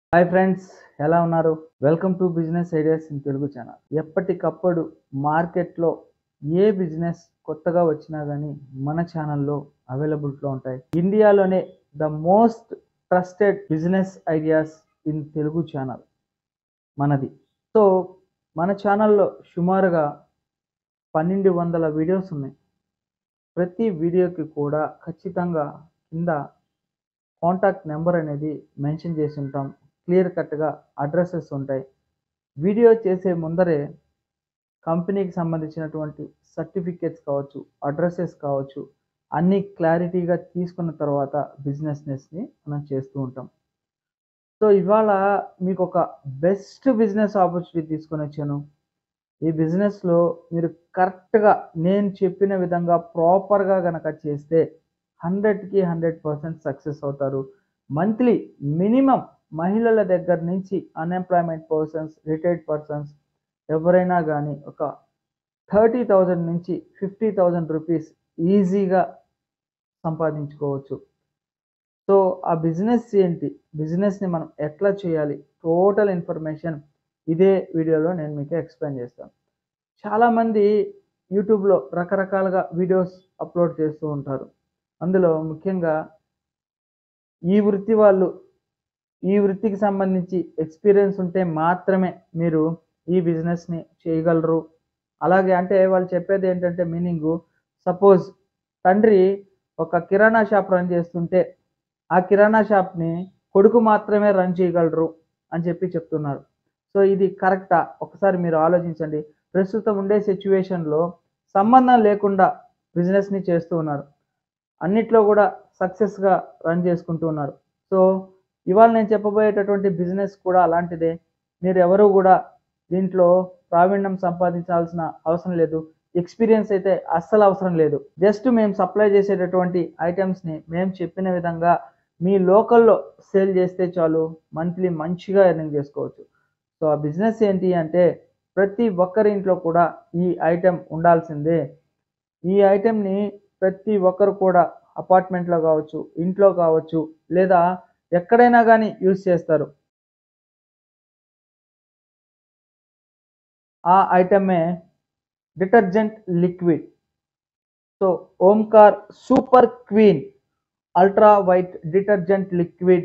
hi friends ఎలా ఉన్నారు welcome to business ideas in Telugu channel ఎప్పటికప్పుడు మార్కెట్లో ఏ బిజినెస్ కొత్తగా వచ్చినా కానీ మన ఛానల్లో అవైలబుల్లో ఉంటాయి ఇండియాలోనే the most trusted business ideas in Telugu channel మనది సో మన ఛానల్లో సుమారుగా పన్నెండు వందల వీడియోస్ ఉన్నాయి ప్రతి వీడియోకి కూడా ఖచ్చితంగా కింద కాంటాక్ట్ నెంబర్ అనేది మెన్షన్ చేసి ఉంటాం క్లియర్ కట్గా అడ్రసెస్ ఉంటాయి వీడియో చేసే ముందరే కంపెనీకి సంబంధించినటువంటి సర్టిఫికేట్స్ కావచ్చు అడ్రసెస్ కావచ్చు అన్నీ క్లారిటీగా తీసుకున్న తర్వాత బిజినెస్నెస్ని మనం చేస్తూ ఉంటాం సో ఇవాళ మీకు ఒక బెస్ట్ బిజినెస్ ఆపర్చునిటీ తీసుకొని వచ్చాను ఈ బిజినెస్లో మీరు కరెక్ట్గా నేను చెప్పిన విధంగా ప్రాపర్గా కనుక చేస్తే హండ్రెడ్కి హండ్రెడ్ పర్సెంట్ సక్సెస్ అవుతారు మంత్లీ మినిమం మహిళల దగ్గర నుంచి అన్ఎంప్లాయ్మెంట్ పర్సన్స్ రిటైర్డ్ పర్సన్స్ ఎవరైనా కానీ ఒక థర్టీ థౌజండ్ నుంచి ఫిఫ్టీ థౌజండ్ రూపీస్ ఈజీగా సంపాదించుకోవచ్చు సో ఆ బిజినెస్ ఏంటి బిజినెస్ని మనం ఎట్లా చేయాలి టోటల్ ఇన్ఫర్మేషన్ ఇదే వీడియోలో నేను మీకు ఎక్స్ప్లెయిన్ చేస్తాను చాలామంది యూట్యూబ్లో రకరకాలుగా వీడియోస్ అప్లోడ్ చేస్తూ ఉంటారు అందులో ముఖ్యంగా ఈ వృత్తి వాళ్ళు ఈ వృత్తికి సంబంధించి ఎక్స్పీరియన్స్ ఉంటే మాత్రమే మీరు ఈ బిజినెస్ని చేయగలరు అలాగే అంటే వాళ్ళు చెప్పేది ఏంటంటే మీనింగు సపోజ్ తండ్రి ఒక కిరాణా షాప్ రన్ చేస్తుంటే ఆ కిరాణా షాప్ని కొడుకు మాత్రమే రన్ చేయగలరు అని చెప్పి చెప్తున్నారు సో ఇది కరెక్టా ఒకసారి మీరు ఆలోచించండి ప్రస్తుతం ఉండే సిచ్యువేషన్లో సంబంధం లేకుండా బిజినెస్ని చేస్తూ ఉన్నారు అన్నిట్లో కూడా సక్సెస్గా రన్ చేసుకుంటూ ఉన్నారు సో ఇవాళ నేను చెప్పబోయేటటువంటి బిజినెస్ కూడా అలాంటిదే మీరు ఎవరు కూడా దీంట్లో ప్రావీణ్యం సంపాదించాల్సిన అవసరం లేదు ఎక్స్పీరియన్స్ అయితే అస్సలు అవసరం లేదు జస్ట్ మేము సప్లై చేసేటటువంటి ఐటమ్స్ని మేము చెప్పిన విధంగా మీ లోకల్లో సేల్ చేస్తే చాలు మంత్లీ మంచిగా ఎర్నింగ్ చేసుకోవచ్చు సో ఆ బిజినెస్ ఏంటి అంటే ప్రతి ఒక్కరి ఇంట్లో కూడా ఈ ఐటెం ఉండాల్సిందే ఈ ఐటెంని ప్రతి ఒక్కరు కూడా అపార్ట్మెంట్లో కావచ్చు ఇంట్లో కావచ్చు లేదా ఎక్కడైనా కానీ యూజ్ చేస్తారు ఆ ఐటమే detergent liquid so Omkar super queen ultra white detergent liquid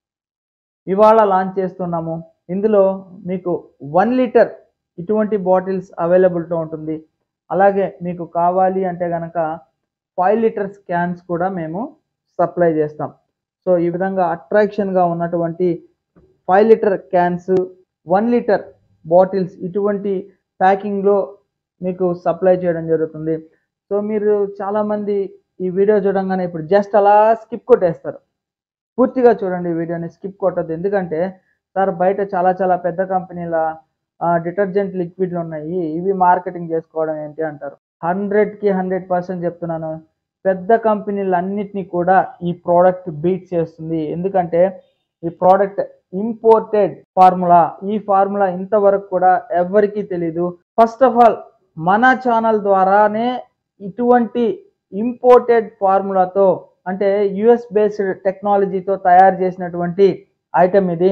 ఇవాళ లాంచ్ చేస్తున్నాము ఇందులో మీకు వన్ లీటర్ ఇటువంటి బాటిల్స్ అవైలబిలిటీ ఉంటుంది అలాగే మీకు కావాలి అంటే కనుక ఫైవ్ లీటర్స్ క్యాన్స్ కూడా మేము సప్లై చేస్తాం సో ఈ విధంగా అట్రాక్షన్గా ఉన్నటువంటి five litre cans one litre bottles ఇటువంటి ప్యాకింగ్లో మీకు సప్లై చేయడం జరుగుతుంది సో మీరు చాలామంది ఈ వీడియో చూడంగానే ఇప్పుడు జస్ట్ అలా స్కిప్ కొట్టేస్తారు పూర్తిగా చూడండి ఈ వీడియోని స్కిప్ కొట్టద్దు ఎందుకంటే సార్ బయట చాలా చాలా పెద్ద కంపెనీల డిటర్జెంట్ లిక్విడ్లు ఉన్నాయి ఇవి మార్కెటింగ్ చేసుకోవడం ఏంటి అంటారు హండ్రెడ్కి హండ్రెడ్ పర్సెంట్ చెప్తున్నాను పెద్ద కంపెనీలు అన్నిటినీ కూడా ఈ ప్రోడక్ట్ బీట్ చేస్తుంది ఎందుకంటే ఈ ప్రోడక్ట్ ఇంపోర్టెడ్ ఫార్ములా ఈ ఫార్ములా ఇంతవరకు కూడా ఎవరికీ తెలీదు ఫస్ట్ ఆఫ్ ఆల్ మన ఛానల్ ద్వారానే ఇటువంటి ఇంపోర్టెడ్ ఫార్ములాతో అంటే యుఎస్ బేస్డ్ టెక్నాలజీతో తయారు చేసినటువంటి ఐటమ్ ఇది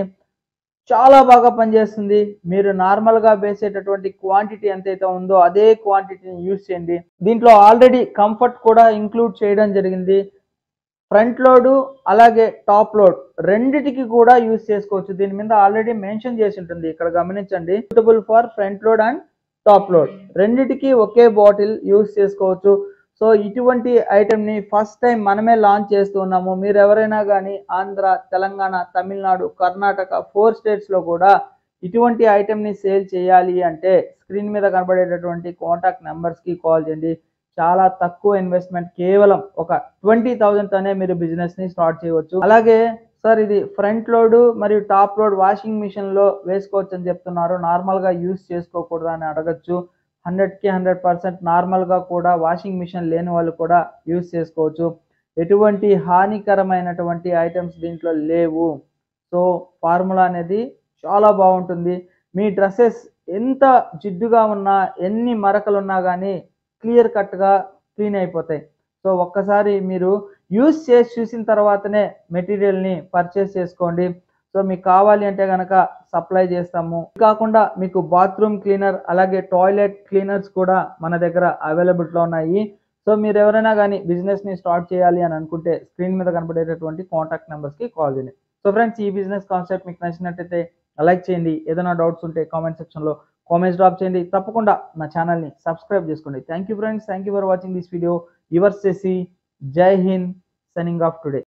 చాలా బాగా పనిచేస్తుంది మీరు నార్మల్గా వేసేటటువంటి క్వాంటిటీ ఎంతైతే ఉందో అదే క్వాంటిటీని యూజ్ చేయండి దీంట్లో ఆల్రెడీ కంఫర్ట్ కూడా ఇంక్లూడ్ చేయడం జరిగింది ఫ్రంట్ లోడ్ అలాగే టాప్ లోడ్ రెండిటికి కూడా యూజ్ చేసుకోవచ్చు దీని మీద ఆల్రెడీ మెన్షన్ చేసి ఉంటుంది ఇక్కడ గమనించండి suitable for front load and top load రెండిటికి ఒకే బాటిల్ యూజ్ చేసుకోవచ్చు సో ఇటువంటి ఐటెంని ఫస్ట్ టైం మనమే లాంచ్ చేస్తున్నాము మీరు ఎవరైనా కానీ ఆంధ్ర తెలంగాణ తమిళనాడు కర్ణాటక ఫోర్ స్టేట్స్లో కూడా ఇటువంటి ఐటెంని సేల్ చేయాలి అంటే స్క్రీన్ మీద కనబడేటటువంటి కాంటాక్ట్ నెంబర్స్కి కాల్ చేయండి చాలా తక్కువ ఇన్వెస్ట్మెంట్ కేవలం ఒక ట్వంటీ థౌజండ్తోనే మీరు బిజినెస్ని స్టార్ట్ చేయవచ్చు అలాగే సార్ ఇది ఫ్రంట్ లోడ్ మరియు టాప్ లోడ్ వాషింగ్ మిషన్లో వేసుకోవచ్చు అని చెప్తున్నారు నార్మల్గా యూస్ చేసుకోకూడదు అని అడగచ్చు హండ్రెడ్కి హండ్రెడ్ పర్సెంట్ నార్మల్గా కూడా వాషింగ్ మిషన్ లేని వాళ్ళు కూడా యూస్ చేసుకోవచ్చు ఎటువంటి హానికరమైనటువంటి ఐటమ్స్ దీంట్లో లేవు సో ఫార్ములా అనేది చాలా బాగుంటుంది మీ డ్రెస్సెస్ ఎంత జిడ్డుగా ఉన్నా ఎన్ని మరకలు ఉన్నా కానీ క్లియర్ కట్గా క్లీన్ అయిపోతాయి సో ఒక్కసారి మీరు యూస్ చేసి చూసిన తర్వాతనే మెటీరియల్ని పర్చేస్ చేసుకోండి సో మీకు కావాలి అంటే కనుక సప్లై చేస్తాము ఇది కాకుండా మీకు బాత్రూమ్ క్లీనర్ అలాగే టాయిలెట్ క్లీనర్స్ కూడా మన దగ్గర అవైలబిలిటీలో ఉన్నాయి సో మీరు ఎవరైనా కానీ బిజినెస్ని స్టార్ట్ చేయాలి అని అనుకుంటే స్క్రీన్ మీద కనబడేటటువంటి కాంటాక్ట్ నెంబర్స్కి కాల్ చేయండి సో ఫ్రెండ్స్ ఈ బిజినెస్ కాన్సెప్ట్ మీకు నచ్చినట్టయితే లైక్ చేయండి ఏదైనా డౌట్స్ ఉంటే కామెంట్ సెక్షన్లో కామెంట్స్ డ్రాప్ చేయండి తప్పకుండా నా ఛానల్ని సబ్స్క్రైబ్ చేసుకోండి thank you friends thank you for watching this video యువర్స్ చేసి జై హింద్ సైనింగ్ ఆఫ్ టుడే